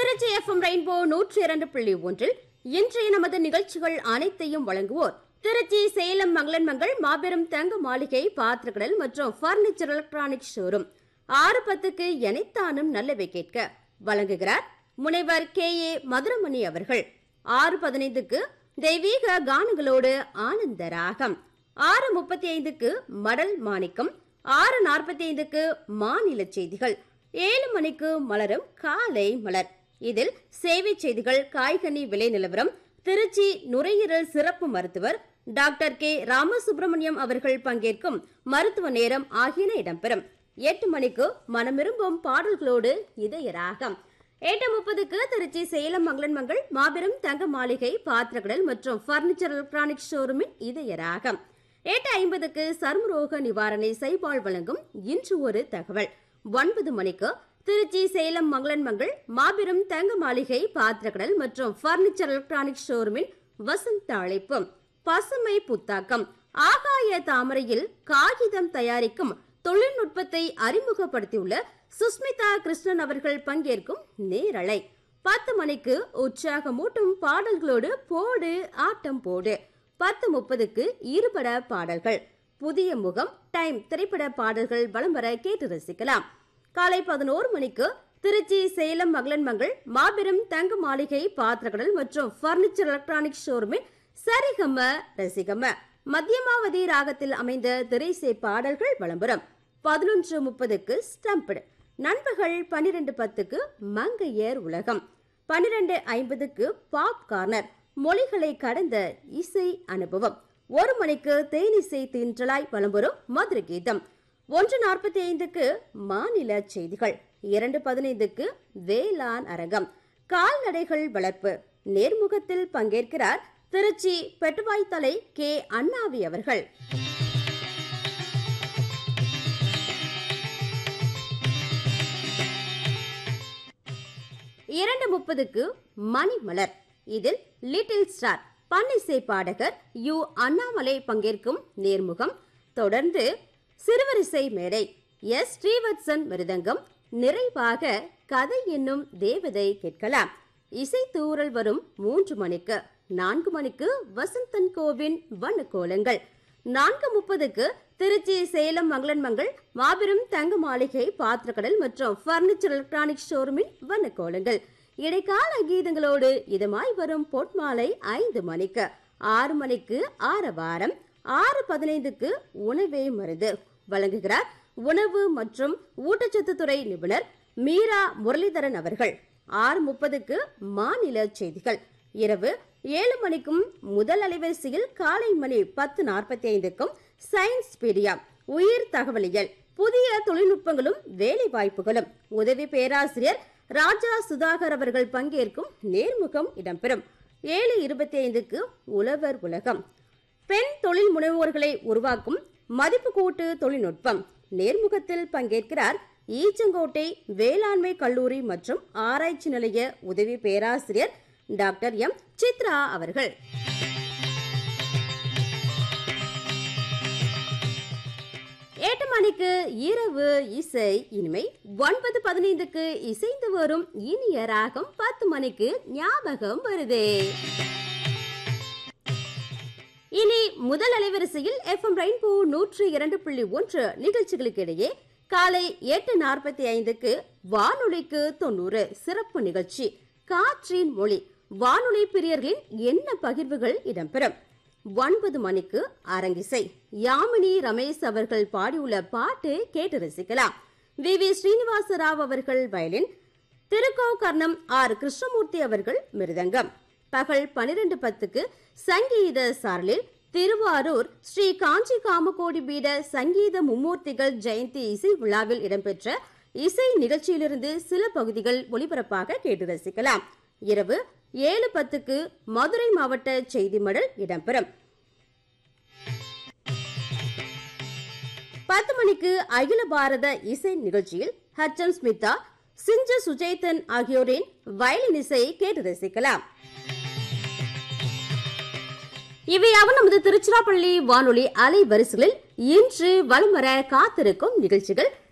Trichy FM rainbow நூற்றி இரண்டு புள்ளி ஒன்றில் இன்றைய நமது நிகழ்ச்சிகள் அனைத்தையும் வழங்குவோர் திருச்சி சேலம் மங்களன் மங்கள் மாபெரும் தங்க மாளிகை பாத்திரக்கடல் மற்றும் பர்னிச்சர் எலக்ட்ரானிக் ஷோரூம் ஆறு பத்துக்கு எனைத்தானும் நல்லவை கேட்க வழங்குகிறார் முனைவர் கே ஏ மதுரமணி அவர்கள் ஆறு பதினைந்துக்கு தெய்வீக கானங்களோடு ஆனந்த ராகம் ஆறு முப்பத்தி ஐந்துக்கு மடல் மாணிக்கம் ஆறு நாற்பத்தி ஐந்துக்கு மாநில செய்திகள் ஏழு மணிக்கு மலரும் காலை மலர் இதில் சேவை செய்திகள் காய்கனி விலை நிலவரம் திருச்சி நுரையீரல் சிறப்பு மருத்துவர் டாக்டர் கே ராமசுப்பிரமணியம் அவர்கள் பங்கேற்கும் மருத்துவ நேரம் ஆகியன இடம்பெறும் எட்டு மணிக்கு மனமிரும்பும் பாடல்களோடு இதய ராகம் எட்டு முப்பதுக்கு திருச்சி சேலம் மங்களன் மங்கள் மாபெரும் தங்க மாளிகை பாத்திரக்கடல் மற்றும் பர்னிச்சர் எலக்ட்ரானிக் ஷோரூமின் இதய ராகம் எட்டு ஐம்பதுக்கு சர்மரோக நிவாரணை சைபால் வழங்கும் இன்று ஒரு தகவல் ஒன்பது மணிக்கு திருச்சி சேலம் மங்களன் மங்கள் மாபெரும் தங்க மாளிகை பாத்திரக்கடல் மற்றும் பர்னிச்சர் எலக்ட்ரானிக் ஷோரூமின் வசந்த அழைப்பு பசுமை புத்தாக்கம் ஆகாய தாமரையில் காகிதம் தயாரிக்கும் தொழில்நுட்பத்தை அறிமுகப்படுத்தியுள்ள சுஸ்மிதா கிருஷ்ணன் அவர்கள் பங்கேற்கும் நேரலை பத்து மணிக்கு உற்சாகமூட்டும் பாடல்களோடு போடு ஆட்டம் போடு பத்து முப்பதுக்கு இருபட பாடல்கள் புதிய முகம் டைம் திரைப்பட பாடல்கள் வலம் வர கேட்டு ரசிக்கலாம் காலை பதினோரு மணிக்கு திருச்சி சேலம் மகளன் மங்கள் மாபெரும் தங்க மாளிகை பாத்திரக்கடல் மற்றும் பர்னிச்சர் எலக்ட்ரானிக் ஷோரூமின் சரிகம ரசிகம மத்தியமாவதி ராகத்தில் அமைந்த திரைசை பாடல்கள் விளம்பரம் பதினொன்று முப்பதுக்கு ஸ்டம்படு நண்பகல் பன்னிரண்டு பத்துக்கு மங்கையர் உலகம் பன்னிரண்டு ஐம்பதுக்கு பாப் கார்னர் மொழிகளை கடந்த இசை அனுபவம் ஒரு மணிக்கு தேனிசை தீன்றலாய் வளம்பெறும் மதுர கீதம் ஒன்று நாற்பத்தி ஐந்துக்கு மாநில செய்திகள் இரண்டு பதினைந்துக்கு வேளாண் அரங்கம் கால்நடைகள் வளர்ப்பு நேர்முகத்தில் பங்கேற்கிறார் திருச்சி பெட்டுவாய்த்தலை கே அண்ணாவி அவர்கள் இரண்டு முப்பதுக்கு மணிமலர் இதில் லிட்டில் ஸ்டார் பன்னிசை பாடகர் யு அண்ணாமலை பங்கேற்கும் நேர்முகம் தொடர்ந்து சிறுவரிசை மேடை எஸ் ஸ்ரீவத்சன் மிருதங்கம் நிறைவாக கதை என்னும் தேவதை கேட்கலாம் இசை தூறல் வரும் மூன்று மணிக்கு நான்கு மணிக்கு வசந்தன் கோவின் வண்ணக்கோலங்கள் நான்கு முப்பதுக்கு திருச்சி சேலம் மங்களன் மங்கள் மாபெரும் தங்க மாளிகை பாத்திரக்கடல் மற்றும் பர்னிச்சர் எலக்ட்ரானிக் ஷோரூமின் வண்ணக்கோலங்கள் இடைக்கால கீதங்களோடு இதமாய் வரும் பொன்மாலை ஐந்து மணிக்கு ஆறு மணிக்கு ஆரவாரம் ஆறு பதினைந்துக்கு உணவே மருந்து வழங்குகிறார் உணவு மற்றும் ஊட்டச்சத்து துறை நிபுணர் மீரா முரளிதரன் அவர்கள் ஆறு முப்பதுக்கு மாநில செய்திகள் இரவு ஏழு மணிக்கும் முதல் அலைவரிசையில் காலை மணி பத்து நாற்பத்தி ஐந்துக்கும் சயின்ஸ் பீடியா உயிர் தகவலியல் புதிய தொழில்நுட்பங்களும் வேலை வாய்ப்புகளும் உதவி பேராசிரியர் ராஜா சுதாகர் அவர்கள் பங்கேற்கும் நேர்முகம் இடம்பெறும் ஏழு இருபத்தி ஐந்துக்கு உழவர் உலகம் பெண் தொழில் முனைவோர்களை உருவாக்கும் மதிப்பு கூட்டு தொழில்நுட்பம் நேர்முகத்தில் பங்கேற்கிறார் ஈச்சங்கோட்டை வேளாண்மை கல்லூரி மற்றும் ஆராய்ச்சி நிலைய உதவி பேராசிரியர் டாக்டர் எம் சித்ரா அவர்கள் எட்டு மணிக்கு இரவு இசை இனிமை ஒன்பது பதினைந்துக்கு இசைந்து வரும் இனிய ராகம் பத்து மணிக்கு ஞாபகம் வருதே இனி முதல் அலைவரிசையில் எஃப்எம் ரெயின்போ நூற்று இரண்டு புள்ளி ஒன்று நிகழ்ச்சிகளுக்கு இடையே காலை எட்டு நாற்பத்தி ஐந்துக்கு வானொலிக்கு தொண்ணூறு சிறப்பு நிகழ்ச்சி காற்றின் மொழி வானொலி பிரியர்களின் என்ன பகிர்வுகள் இடம்பெறும் ஒன்பது மணிக்கு அரங்கிசை யாமினி ரமேஷ் அவர்கள் பாடியுள்ள பாட்டு கேட்டு ரசிக்கலாம் வி வி ஸ்ரீனிவாச ராவ் அவர்கள் வயலின் திருக்கோகர்ணம் ஆர் கிருஷ்ணமூர்த்தி அவர்கள் மிருதங்கம் பகல் பனிரெண்டு பத்துக்கு சங்கீத சாரலில் திருவாரூர் ஸ்ரீ காஞ்சி காமகோடி பீட சங்கீத மும்மூர்த்திகள் ஜெயந்தி இசை விழாவில் இடம்பெற்ற இசை நிகழ்ச்சியிலிருந்து சில பகுதிகள் ஒளிபரப்பாக கேட்டு ரசிக்கலாம் இரவு ஏழு பத்துக்கு மதுரை மாவட்ட செய்தி மடல் இடம்பெறும் பத்து மணிக்கு அகில பாரத இசை நிகழ்ச்சியில் ஹச்சன் ஸ்மிதா சிஞ்ச சுஜேதன் ஆகியோரின் வயலின் இசை கேட்டு ரசிக்கலாம் இவையாவும் நமது திருச்சிராப்பள்ளி வானொலி அலை வரிசைகளில் இன்று வலம் வர காத்திருக்கும் நிகழ்ச்சிகள்